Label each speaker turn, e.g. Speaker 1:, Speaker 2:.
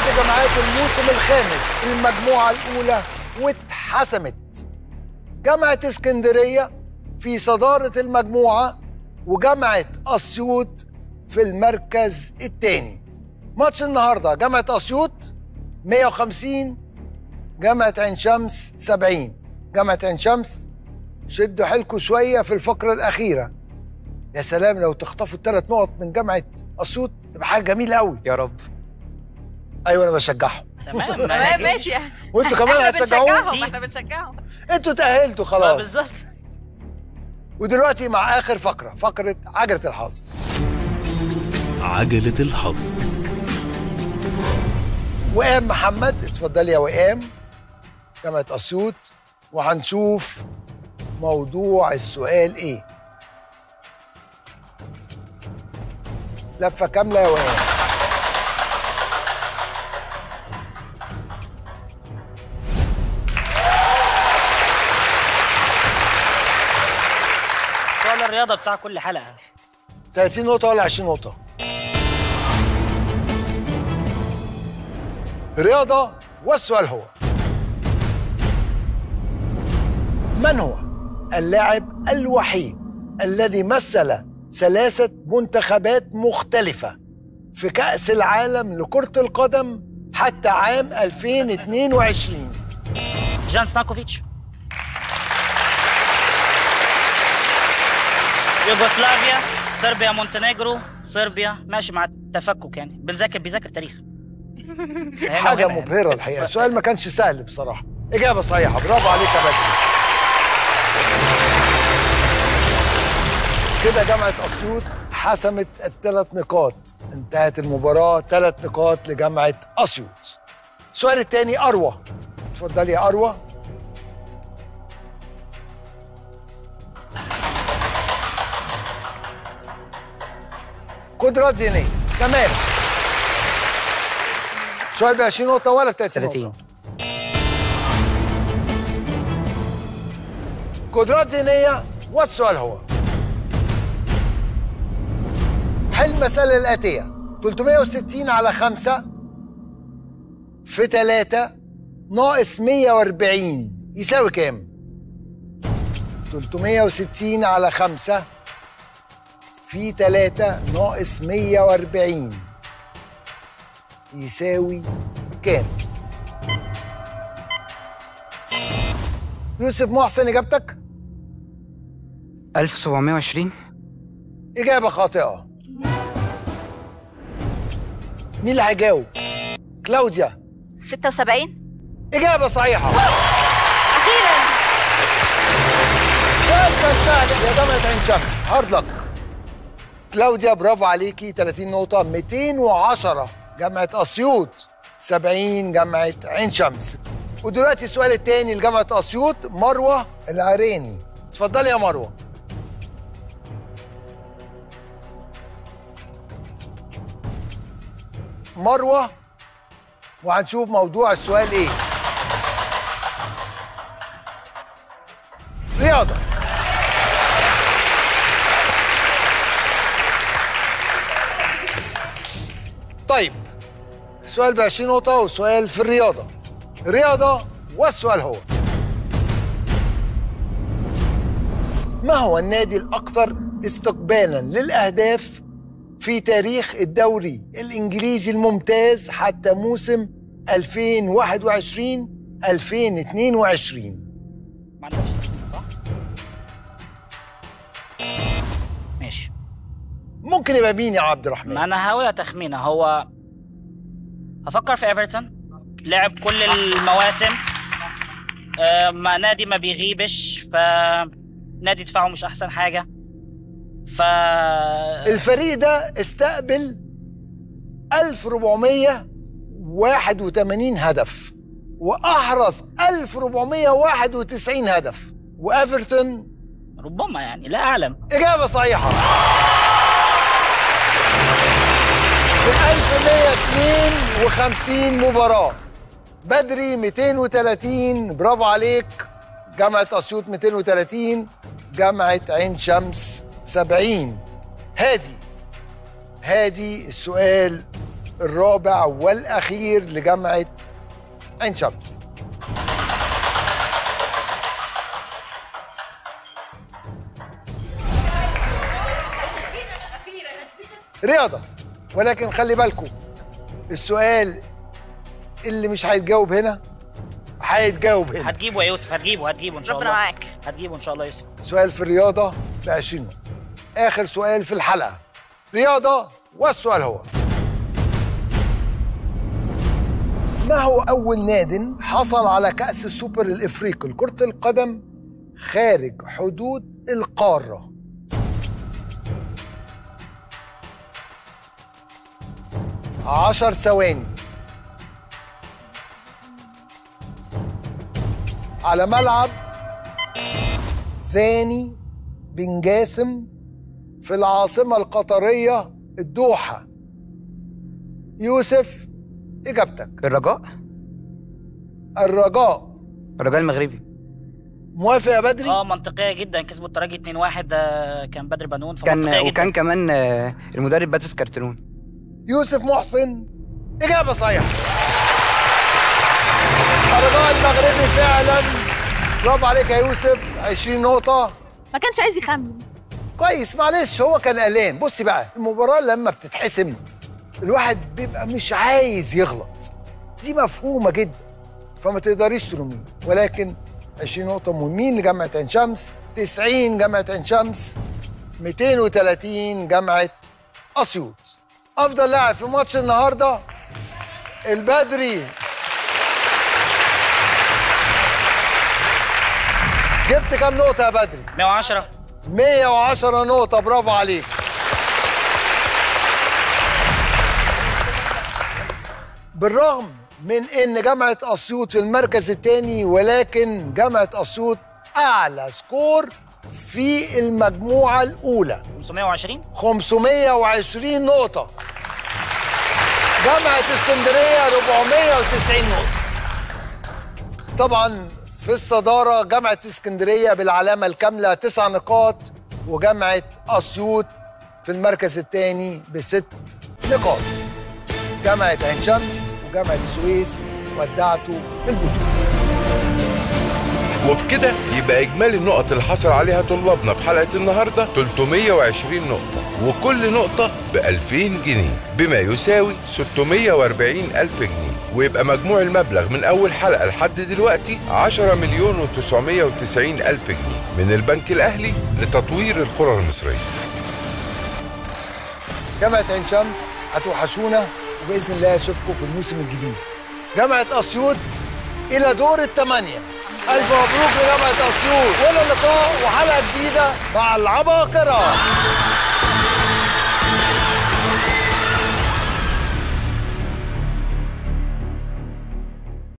Speaker 1: جامعات الموسم الخامس المجموعة الأولى واتحسمت جامعة اسكندرية في صدارة المجموعة وجامعة أسيوط في المركز الثاني ماتش النهاردة جامعة أسيوط 150 جامعة عين شمس 70 جامعة عين شمس شدوا حيلكم شوية في الفقرة الأخيرة يا سلام لو تخطفوا الثلاث نقط من جامعة أسيوط تبقى حاجة جميلة قوي
Speaker 2: يا رب
Speaker 1: أيوة أنا بشجعهم
Speaker 3: تمام
Speaker 4: تمام ماشي
Speaker 1: وأنتوا كمان
Speaker 4: احنا
Speaker 1: هتشجعوهم
Speaker 4: بنشجعهم احنا بنشجعهم
Speaker 1: أنتوا تأهلتوا
Speaker 3: آه،
Speaker 1: خلاص
Speaker 3: بالظبط
Speaker 1: ودلوقتي مع آخر فقرة فقرة عجلة الحظ
Speaker 5: عجلة الحظ
Speaker 1: وئام محمد اتفضلي يا وئام جامعة أسيوط وهنشوف موضوع السؤال إيه لفة كاملة يا وئام
Speaker 3: سؤال الرياضه بتاع كل حلقه
Speaker 1: 30 نقطة ولا 20 نقطة؟ رياضة والسؤال هو من هو اللاعب الوحيد الذي مثل ثلاثة منتخبات مختلفة في كأس العالم لكرة القدم حتى عام 2022
Speaker 3: جان ستانكوفيتش يوغوسلافيا صربيا مونتينيجرو صربيا ماشي مع التفكك يعني بنذاكر بيذاكر تاريخ هنا
Speaker 1: حاجة
Speaker 3: وهنا يعني.
Speaker 1: مبهرة الحقيقة السؤال ما كانش سهل بصراحة إجابة صحيحة برافو عليك يا بدري كده جامعة أسيوط حسمت الثلاث نقاط انتهت المباراة ثلاث نقاط لجامعة أسيوط السؤال الثاني أروى اتفضلي يا أروى قدرات ذهنية تمام سؤال ب 20 نقطة ولا ب 30 نقطة؟
Speaker 2: 30
Speaker 1: قدرات ذهنية والسؤال هو حل المسألة الآتية 360 على 5 في 3 ناقص 140 يساوي كام؟ 360 على 5 في 3 ناقص 140 يساوي كام؟ يوسف محسن إجابتك؟
Speaker 2: 1720
Speaker 1: إجابة خاطئة مين اللي هيجاوب؟ كلاوديا
Speaker 4: 76
Speaker 1: إجابة صحيحة
Speaker 4: اخيرا
Speaker 1: سؤال كان سهل يا جامعة عين شمس هارد لك كلاوديا برافو عليكي 30 نقطة 210 جامعة أسيوط 70 جامعة عين شمس ودلوقتي السؤال التاني لجامعة أسيوط مروة العريني اتفضلي يا مروة مروة وهنشوف موضوع السؤال ايه رياضة طيب سؤال ب 20 نقطة وسؤال في الرياضة رياضة والسؤال هو ما هو النادي الأكثر استقبالا للأهداف في تاريخ الدوري الإنجليزي الممتاز حتى موسم 2021 2022
Speaker 3: ما عندكش تخمين، صح؟ ماشي
Speaker 1: ممكن يبقى مين يا عبد الرحمن؟
Speaker 3: ما انا هقول تخمينه هو افكر في ايفرتون لعب كل المواسم آه، ما نادي ما بيغيبش ف نادي دفاعه مش احسن حاجه ف
Speaker 1: الفريق ده استقبل 1481 هدف واحرز 1491 هدف وايفرتون
Speaker 3: ربما يعني لا اعلم
Speaker 1: اجابه صحيحه في 1152 مباراه بدري 230 برافو عليك جامعه اسيوط 230 جامعه عين شمس 70 هادي هادي السؤال الرابع والأخير لجامعة عين شمس رياضة ولكن خلي بالكم السؤال اللي مش هيتجاوب هنا هيتجاوب هنا
Speaker 3: هتجيبه يا يوسف هتجيبه هتجيبه ان شاء
Speaker 4: ربنا
Speaker 3: الله
Speaker 4: معاك
Speaker 3: هتجيبه ان شاء الله يا يوسف
Speaker 1: سؤال في الرياضة ب 20 نقطة آخر سؤال في الحلقة رياضة والسؤال هو ما هو أول ناد حصل على كأس السوبر الإفريقي لكرة القدم خارج حدود القارة عشر ثواني على ملعب ثاني بن جاسم في العاصمة القطرية الدوحة يوسف إجابتك
Speaker 2: الرجاء
Speaker 1: الرجاء
Speaker 2: الرجاء المغربي
Speaker 1: موافق يا بدري
Speaker 3: اه منطقيه جدا كسبوا الترجي 2-1 ده كان بدر بنون
Speaker 2: كان
Speaker 3: فمنطقيه جدا
Speaker 2: وكان كمان آه، المدرب باتريس كارترون
Speaker 1: يوسف محسن إجابة صحيحة الرجاء المغربي فعلا برافو عليك يا يوسف 20 نقطة
Speaker 4: ما كانش عايز يخمن
Speaker 1: كويس معلش هو كان قلقان بصي بقى المباراة لما بتتحسم الواحد بيبقى مش عايز يغلط دي مفهومة جدا فما تقدريش تلوميه ولكن 20 نقطة مهمين لجامعة عين شمس 90 جامعة عين شمس 230 جامعة أسيوط أفضل لاعب في ماتش النهاردة البدري جبت كام نقطة يا بدري؟
Speaker 3: 110
Speaker 1: 110 نقطة برافو عليك بالرغم من ان جامعة اسيوط في المركز الثاني ولكن جامعة اسيوط اعلى سكور في المجموعة الاولى
Speaker 3: 520
Speaker 1: 520 نقطة جامعة اسكندرية 490 نقطة طبعا في الصدارة جامعة اسكندرية بالعلامة الكاملة تسع نقاط وجامعة أسيوط في المركز الثاني بست نقاط جامعة عين شمس وجامعة السويس ودعتوا البطولة
Speaker 5: وبكده يبقى إجمالي النقط اللي حصل عليها طلابنا في حلقة النهاردة 320 نقطة وكل نقطة ب 2000 جنيه بما يساوي 640 ألف جنيه ويبقى مجموع المبلغ من أول حلقة لحد دلوقتي 10 مليون و990 ألف جنيه من البنك الأهلي لتطوير القرى المصرية
Speaker 1: جامعة عين شمس هتوحشونا وبإذن الله أشوفكم في الموسم الجديد جامعة أسيوط إلى دور الثمانية ألف مبروك لجامعة أسيوط وإلى اللقاء وحلقة جديدة مع العباقرة